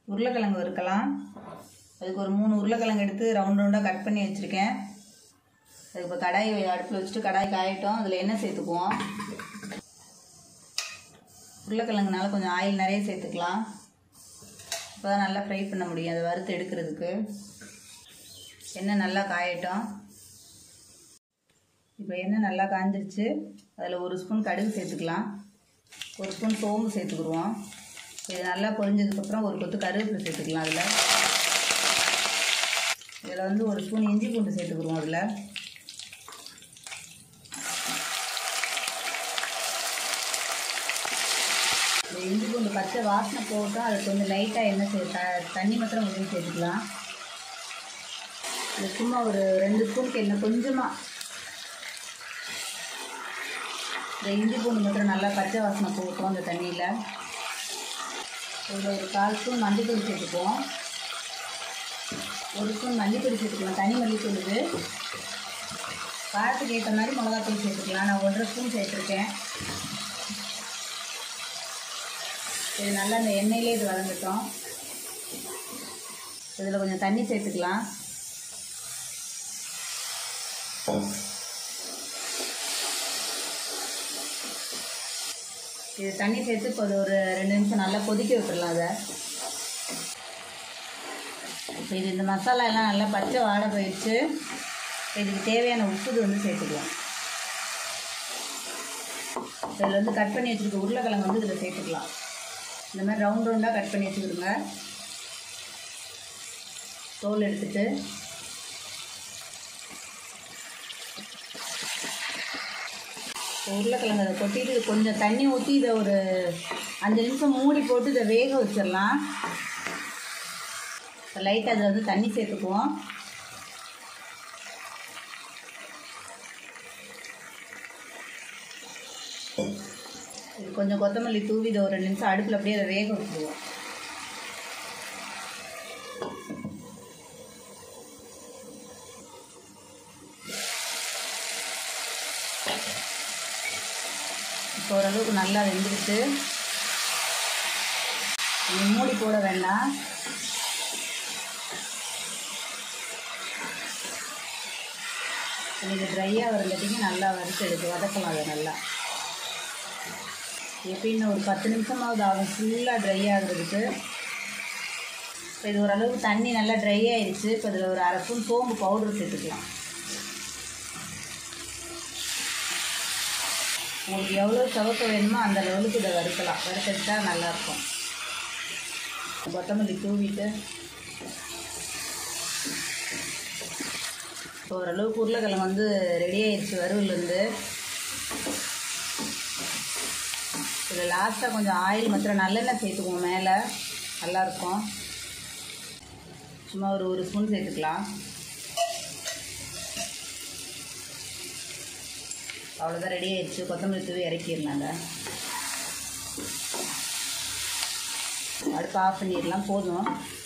உருளைக்கிழங்கு வறுக்கலாம் அதுக்கு ஒரு மூணு உருளைக்கிழங்கு எடுத்து ரவுண்ட் ரவுண்டாக கட் பண்ணி வச்சுருக்கேன் அதுக்கு இப்போ கடாய் அடுப்பில் வச்சுட்டு கடாய் காயட்டும் அதில் எண்ணெய் சேர்த்துக்குவோம் உருளைக்கிழங்குனால கொஞ்சம் ஆயில் நிறைய சேர்த்துக்கலாம் அப்போ தான் நல்லா ஃப்ரை பண்ண முடியும் அதை வறுத்து எடுக்கிறதுக்கு எண்ணெய் நல்லா காயட்டும் இப்போ எண்ணெய் நல்லா காஞ்சிருச்சு அதில் ஒரு ஸ்பூன் கடுகு சேர்த்துக்கலாம் ஒரு ஸ்பூன் சோம்பு சேர்த்துக்குருவோம் இது நல்லா பொரிஞ்சதுக்கப்புறம் ஒரு கொத்து கருவேப்பிலை சேர்த்துக்கலாம் அதில் இதில் வந்து ஒரு ஸ்பூன் இஞ்சி பூண்டு சேர்த்துக்குருவோம் அதில் இந்த இஞ்சி பூண்டு பச்சை வாசனை போட்டோம் அதுக்கு கொஞ்சம் லைட்டாக எண்ணெய் சே த- தண்ணி மாத்திரம் கொஞ்சம் சேர்த்துக்கலாம் இது சும்மா ஒரு ரெண்டு ஸ்பூனுக்கு எண்ணெய் கொஞ்சமாக இந்த இஞ்சி பூண்டு மாத்திரம் நல்லா பச்சை வாசனை போட்டோம் அந்த தண்ணியில் இதில் ஒரு கால் ஸ்பூன் மஞ்சள்தூள் சேர்த்துக்குவோம் ஒரு ஸ்பூன் மல்லிப்பொடி சேர்த்துக்கலாம் தனி மல்லித்தூள் இது காரத்துக்கு ஏற்ற மாதிரி மிளகாத்தூள் சேர்த்துக்கலாம் நான் ஒன்றரை ஸ்பூன் சேர்த்துருக்கேன் இது நல்லா இந்த எண்ணெயிலே இது வதங்கட்டும் இதில் கொஞ்சம் தண்ணி சேர்த்துக்கலாம் இது தண்ணி சேர்த்து இப்போ அது ஒரு ரெண்டு நிமிஷம் நல்லா கொதிக்க விட்டுடலாம் அதை இப்போ இது இந்த மசாலா எல்லாம் நல்லா பச்சை வாடை போயிடுச்சு இதுக்கு தேவையான உப்பு இது வந்து சேர்த்துக்கலாம் இதில் வந்து கட் பண்ணி வச்சுருக்க உருளைக்கிழங்கு வந்து இதில் சேர்த்துக்கலாம் இந்த மாதிரி ரவுண்ட் ரவுண்டாக கட் பண்ணி வச்சுக்கிடுங்க தோல் எடுத்துட்டு உருளைக்கிழங்கு அதை கொட்டிட்டு கொஞ்சம் தண்ணி ஊற்றி இதை ஒரு அஞ்சு நிமிஷம் மூடி போட்டு இதை வேக வச்சிடலாம் லைட்டாக அதில் வந்து தண்ணி சேர்த்துக்குவோம் இது கொஞ்சம் கொத்தமல்லி தூவி இதை ஒரு ரெண்டு நிமிஷம் அடுப்பில் அப்படியே அதை வேக வச்சுருவோம் இப்போ ஓரளவுக்கு நல்லா வெந்துடுச்சு இது மூடி போட வேண்டாம் இது ட்ரையாக வரங்காட்டிக்கு நல்லா வறுத்து எடுத்து வதக்கலாம் அதை நல்லா எப்படின்னு ஒரு பத்து நிமிஷமாவது ஆகும் ஃபுல்லாக ட்ரை ஆகுறதுக்கு இப்போ இது ஓரளவுக்கு தண்ணி நல்லா ட்ரை ஆயிடுச்சு இப்போ இதில் ஒரு அரை ஸ்பூன் சோம்பு பவுடர் சேர்த்துக்கலாம் உங்களுக்கு எவ்வளோ சவக்க வேணுமோ அந்த லெவலுக்கு இதை வறுக்கலாம் வறுத்தெடுத்தா நல்லாயிருக்கும் கொத்தமல்லி தூவிட்டு இப்போ ஓரளவுக்கு உருளைக்கிழங்கு வந்து ரெடி ஆயிடுச்சு வறுவலேருந்து இதில் லாஸ்ட்டாக கொஞ்சம் ஆயில் மாத்திரம் நல்லெண்ணெய் சேர்த்துக்குவோம் மேலே நல்லாயிருக்கும் சும்மா ஒரு ஒரு ஸ்பூன் சேர்த்துக்கலாம் அவ்வளோதான் ரெடி ஆயிடுச்சு கொத்தமல்லி தூவி இறக்கிடலாங்க அடுப்பு ஆஃப் பண்ணிடலாம் போதும்